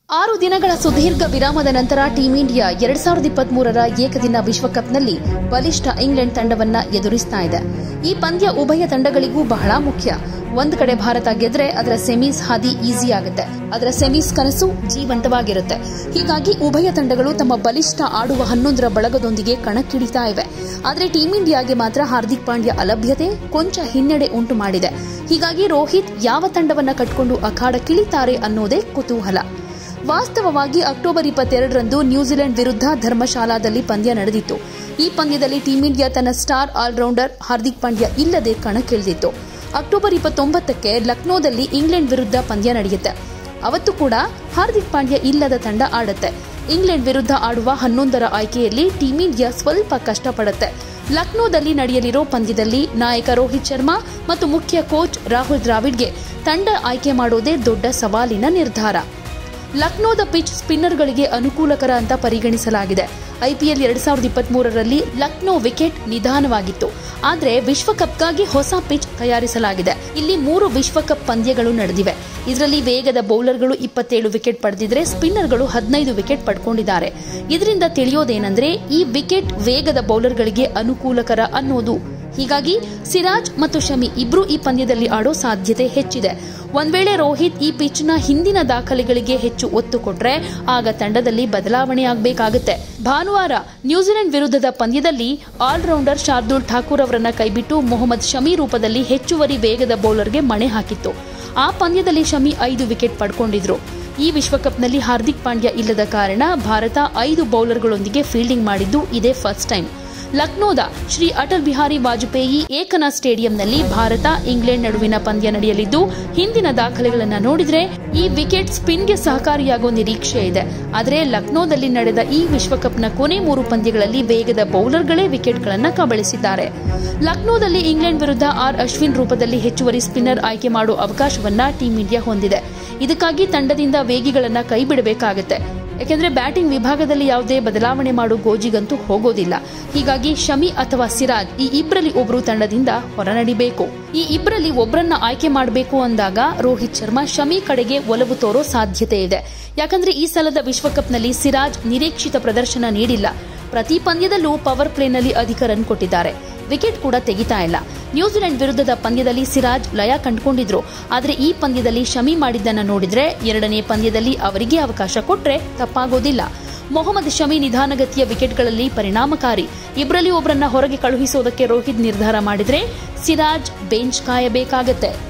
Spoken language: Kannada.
ಆರು ದಿನಗಳ ಸುದೀರ್ಘ ವಿರಾಮದ ನಂತರ ಟೀಂ ಇಂಡಿಯಾ ಎರಡ್ ಸಾವಿರದ ಇಪ್ಪತ್ತ್ ಮೂರರ ಏಕದಿನ ವಿಶ್ವಕಪ್ನಲ್ಲಿ ಬಲಿಷ್ಠ ಇಂಗ್ಲೆಂಡ್ ತಂಡವನ್ನ ಎದುರಿಸ್ತಾ ಇದೆ ಈ ಪಂದ್ಯ ಉಭಯ ತಂಡಗಳಿಗೂ ಬಹಳ ಮುಖ್ಯ ಒಂದ್ ಕಡೆ ಭಾರತ ಗೆದ್ರೆ ಅದರ ಸೆಮೀಸ್ ಹಾದಿ ಈಸಿ ಆಗುತ್ತೆ ಅದರ ಸೆಮೀಸ್ ಕನಸು ಜೀವಂತವಾಗಿರುತ್ತೆ ಹೀಗಾಗಿ ಉಭಯ ತಂಡಗಳು ತಮ್ಮ ಬಲಿಷ್ಠ ಆಡುವ ಹನ್ನೊಂದರ ಬಳಗದೊಂದಿಗೆ ಕಣಕ್ಕಿಳಿತಾ ಇವೆ ಆದರೆ ಟೀಂ ಇಂಡಿಯಾಗೆ ಮಾತ್ರ ಹಾರ್ದಿಕ್ ಪಾಂಡ್ಯ ಅಲಭ್ಯತೆ ಕೊಂಚ ಹಿನ್ನಡೆ ಉಂಟು ಮಾಡಿದೆ ಹೀಗಾಗಿ ರೋಹಿತ್ ಯಾವ ತಂಡವನ್ನ ಕಟ್ಕೊಂಡು ಅಖಾಡಕ್ಕಿಳಿತಾರೆ ಅನ್ನೋದೇ ಕುತೂಹಲ ವಾಸ್ತವವಾಗಿ ಅಕ್ಟೋಬರ್ ಇಪ್ಪತ್ತೆರಡರಂದು ನ್ಯೂಜಿಲೆಂಡ್ ವಿರುದ್ಧ ಧರ್ಮಶಾಲಾದಲ್ಲಿ ಪಂದ್ಯ ನಡೆದಿತ್ತು ಈ ಪಂದ್ಯದಲ್ಲಿ ಟೀಂ ಇಂಡಿಯಾ ತನ್ನ ಸ್ಟಾರ್ ಆಲ್ರೌಂಡರ್ ಹಾರ್ದಿಕ್ ಪಾಂಡ್ಯ ಇಲ್ಲದೆ ಕಣಕ್ಕಿಳಿದಿತ್ತು ಅಕ್ಟೋಬರ್ ಇಪ್ಪತ್ತೊಂಬತ್ತಕ್ಕೆ ಲಕ್ನೋದಲ್ಲಿ ಇಂಗ್ಲೆಂಡ್ ವಿರುದ್ಧ ಪಂದ್ಯ ನಡೆಯುತ್ತೆ ಅವತ್ತು ಕೂಡ ಹಾರ್ದಿಕ್ ಪಾಂಡ್ಯ ಇಲ್ಲದ ತಂಡ ಆಡುತ್ತೆ ಇಂಗ್ಲೆಂಡ್ ವಿರುದ್ಧ ಆಡುವ ಹನ್ನೊಂದರ ಆಯ್ಕೆಯಲ್ಲಿ ಟೀಂ ಇಂಡಿಯಾ ಸ್ವಲ್ಪ ಕಷ್ಟಪಡುತ್ತೆ ಲಕ್ನೋದಲ್ಲಿ ನಡೆಯಲಿರೋ ಪಂದ್ಯದಲ್ಲಿ ನಾಯಕ ರೋಹಿತ್ ಶರ್ಮಾ ಮತ್ತು ಮುಖ್ಯ ಕೋಚ್ ರಾಹುಲ್ ದ್ರಾವಿಡ್ಗೆ ತಂಡ ಆಯ್ಕೆ ಮಾಡೋದೇ ದೊಡ್ಡ ಸವಾಲಿನ ನಿರ್ಧಾರ ಲಕ್ನೋದ ಪಿಚ್ ಸ್ಪಿನ್ನರ್ಗಳಿಗೆ ಅನುಕೂಲಕರ ಅಂತ ಪರಿಗಣಿಸಲಾಗಿದೆ ಐಪಿಎಲ್ ಎರಡ್ ಸಾವಿರದ ಇಪ್ಪತ್ಮೂರರಲ್ಲಿ ಲಕ್ನೋ ವಿಕೆಟ್ ನಿಧಾನವಾಗಿತ್ತು ಆದರೆ ವಿಶ್ವಕಪ್ಗಾಗಿ ಹೊಸ ಪಿಚ್ ತಯಾರಿಸಲಾಗಿದೆ ಇಲ್ಲಿ ಮೂರು ವಿಶ್ವಕಪ್ ಪಂದ್ಯಗಳು ನಡೆದಿವೆ ಇದರಲ್ಲಿ ವೇಗದ ಬೌಲರ್ಗಳು ಇಪ್ಪತ್ತೇಳು ವಿಕೆಟ್ ಪಡೆದಿದ್ರೆ ಸ್ಪಿನ್ನರ್ಗಳು ಹದಿನೈದು ವಿಕೆಟ್ ಪಡ್ಕೊಂಡಿದ್ದಾರೆ ಇದರಿಂದ ತಿಳಿಯೋದೇನೆಂದ್ರೆ ಈ ವಿಕೆಟ್ ವೇಗದ ಬೌಲರ್ಗಳಿಗೆ ಅನುಕೂಲಕರ ಅನ್ನೋದು ಹೀಗಾಗಿ ಸಿರಾಜ್ ಮತ್ತು ಶಮಿ ಇಬ್ರು ಈ ಪಂದ್ಯದಲ್ಲಿ ಆಡೋ ಸಾಧ್ಯತೆ ಹೆಚ್ಚಿದೆ ಒಂದ್ ವೇಳೆ ರೋಹಿತ್ ಈ ಪಿಚ್ನ ಹಿಂದಿನ ದಾಖಲೆಗಳಿಗೆ ಹೆಚ್ಚು ಒತ್ತು ಕೊಟ್ರೆ ಆಗ ತಂಡದಲ್ಲಿ ಬದಲಾವಣೆ ಆಗಬೇಕಾಗುತ್ತೆ ಭಾನುವಾರ ನ್ಯೂಜಿಲೆಂಡ್ ವಿರುದ್ಧದ ಪಂದ್ಯದಲ್ಲಿ ಆಲ್ರೌಂಡರ್ ಶಾರ್ದೂಲ್ ಠಾಕೂರ್ ಅವರನ್ನ ಕೈಬಿಟ್ಟು ಮೊಹಮ್ಮದ್ ಶಮಿ ರೂಪದಲ್ಲಿ ಹೆಚ್ಚುವರಿ ವೇಗದ ಬೌಲರ್ಗೆ ಮಣೆ ಹಾಕಿತ್ತು ಆ ಪಂದ್ಯದಲ್ಲಿ ಶಮಿ ಐದು ವಿಕೆಟ್ ಪಡ್ಕೊಂಡಿದ್ರು ಈ ವಿಶ್ವಕಪ್ನಲ್ಲಿ ಹಾರ್ದಿಕ್ ಪಾಂಡ್ಯ ಇಲ್ಲದ ಕಾರಣ ಭಾರತ ಐದು ಬೌಲರ್ಗಳೊಂದಿಗೆ ಫೀಲ್ಡಿಂಗ್ ಮಾಡಿದ್ದು ಇದೇ ಫಸ್ಟ್ ಟೈಮ್ ಲಕ್ನೋದ ಶ್ರೀ ಅಟಲ್ ಬಿಹಾರಿ ವಾಜಪೇಯಿ ಏಕನಾ ಸ್ಟೇಡಿಯಂನಲ್ಲಿ ಭಾರತ ಇಂಗ್ಲೆಂಡ್ ನಡುವಿನ ಪಂದ್ಯ ನಡೆಯಲಿದ್ದು ಹಿಂದಿನ ದಾಖಲೆಗಳನ್ನು ನೋಡಿದ್ರೆ ಈ ವಿಕೆಟ್ ಸ್ಪಿನ್ಗೆ ಸಹಕಾರಿಯಾಗುವ ನಿರೀಕ್ಷೆ ಇದೆ ಆದರೆ ಲಕ್ನೋದಲ್ಲಿ ನಡೆದ ಈ ವಿಶ್ವಕಪ್ನ ಕೊನೆ ಮೂರು ಪಂದ್ಯಗಳಲ್ಲಿ ವೇಗದ ಬೌಲರ್ಗಳೇ ವಿಕೆಟ್ಗಳನ್ನು ಕಬಳಿಸಿದ್ದಾರೆ ಲಕ್ನೋದಲ್ಲಿ ಇಂಗ್ಲೆಂಡ್ ವಿರುದ್ಧ ಆರ್ ಅಶ್ವಿನ್ ರೂಪದಲ್ಲಿ ಹೆಚ್ಚುವರಿ ಸ್ಪಿನ್ನರ್ ಆಯ್ಕೆ ಮಾಡುವ ಅವಕಾಶವನ್ನ ಟೀಂ ಇಂಡಿಯಾ ಹೊಂದಿದೆ ಇದಕ್ಕಾಗಿ ತಂಡದಿಂದ ವೇಗಿಗಳನ್ನ ಕೈಬಿಡಬೇಕಾಗುತ್ತೆ ಯಾಕೆಂದ್ರೆ ಬ್ಯಾಟಿಂಗ್ ವಿಭಾಗದಲ್ಲಿ ಯಾವುದೇ ಬದಲಾವಣೆ ಮಾಡೋ ಗೋಜಿಗಂತೂ ಹೋಗೋದಿಲ್ಲ ಹೀಗಾಗಿ ಶಮಿ ಅಥವಾ ಸಿರಾಜ್ ಈ ಇಬ್ಬರಲ್ಲಿ ಒಬ್ರು ತಂಡದಿಂದ ಹೊರನಡಿಬೇಕು ಈ ಇಬ್ಬರಲ್ಲಿ ಒಬ್ಬರನ್ನ ಆಯ್ಕೆ ಮಾಡಬೇಕು ಅಂದಾಗ ರೋಹಿತ್ ಶರ್ಮಾ ಶಮಿ ಕಡೆಗೆ ಒಲವು ತೋರೋ ಸಾಧ್ಯತೆ ಇದೆ ಯಾಕಂದ್ರೆ ಈ ಸಲದ ವಿಶ್ವಕಪ್ನಲ್ಲಿ ಸಿರಾಜ್ ನಿರೀಕ್ಷಿತ ಪ್ರದರ್ಶನ ನೀಡಿಲ್ಲ ಪ್ರತಿ ಪಂದ್ಯದಲ್ಲೂ ಪವರ್ ಪ್ಲೇನಲ್ಲಿ ಅಧಿಕ ರನ್ ಕೊಟ್ಟಿದ್ದಾರೆ ವಿಕೆಟ್ ಕೂಡ ತೆಗಿತಾ ಇಲ್ಲ ನ್ಯೂಜಿಲೆಂಡ್ ವಿರುದ್ಧದ ಪಂದ್ಯದಲ್ಲಿ ಸಿರಾಜ್ ಲಯ ಕಂಡುಕೊಂಡಿದ್ರು ಆದರೆ ಈ ಪಂದ್ಯದಲ್ಲಿ ಶಮಿ ಮಾಡಿದ್ದನ್ನ ನೋಡಿದ್ರೆ ಎರಡನೇ ಪಂದ್ಯದಲ್ಲಿ ಅವರಿಗೆ ಅವಕಾಶ ಕೊಟ್ರೆ ತಪ್ಪಾಗೋದಿಲ್ಲ ಮೊಹಮ್ಮದ್ ಶಮಿ ನಿಧಾನಗತಿಯ ವಿಕೆಟ್ಗಳಲ್ಲಿ ಪರಿಣಾಮಕಾರಿ ಇಬ್ಬರಲ್ಲಿ ಒಬ್ಬರನ್ನ ಹೊರಗೆ ಕಳುಹಿಸೋದಕ್ಕೆ ರೋಹಿತ್ ನಿರ್ಧಾರ ಮಾಡಿದ್ರೆ ಸಿರಾಜ್ ಬೆಂಚ್ ಕಾಯಬೇಕಾಗತ್ತೆ